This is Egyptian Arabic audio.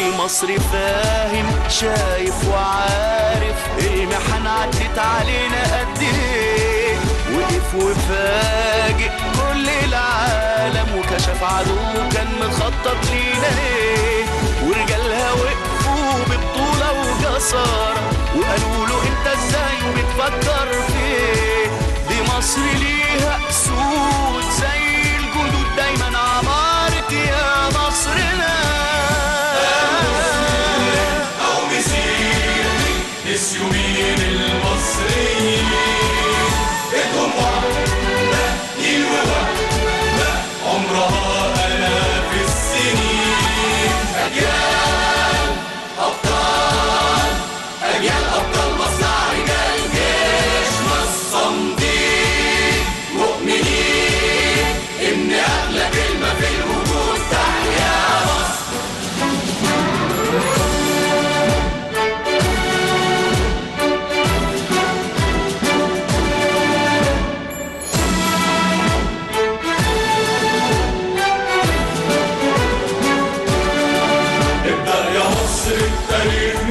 المصري فاهم شايف وعارف المحن عدت علينا قد ايه وقف وفاجئ كل العالم وكشف عدو كان مخطط لينا ايه ورجالها وقفوا ببطولة وجسارة وقالوا له انت ازاي بتفكر في ايه دي مصر ليها اسود زي الجدود دايما عمارة يا مصرنا أو مسيحي نسيوا مين المصريين إيدهم واحدة نيل وواحدة عمرها آلاف السنين أجيال أبطال أجيال أبطال مصنع رجال جيش مصمدين مؤمنين إن أغلى كلمة في الوجود تحيا مصر ابدأ يا مصر التاريخ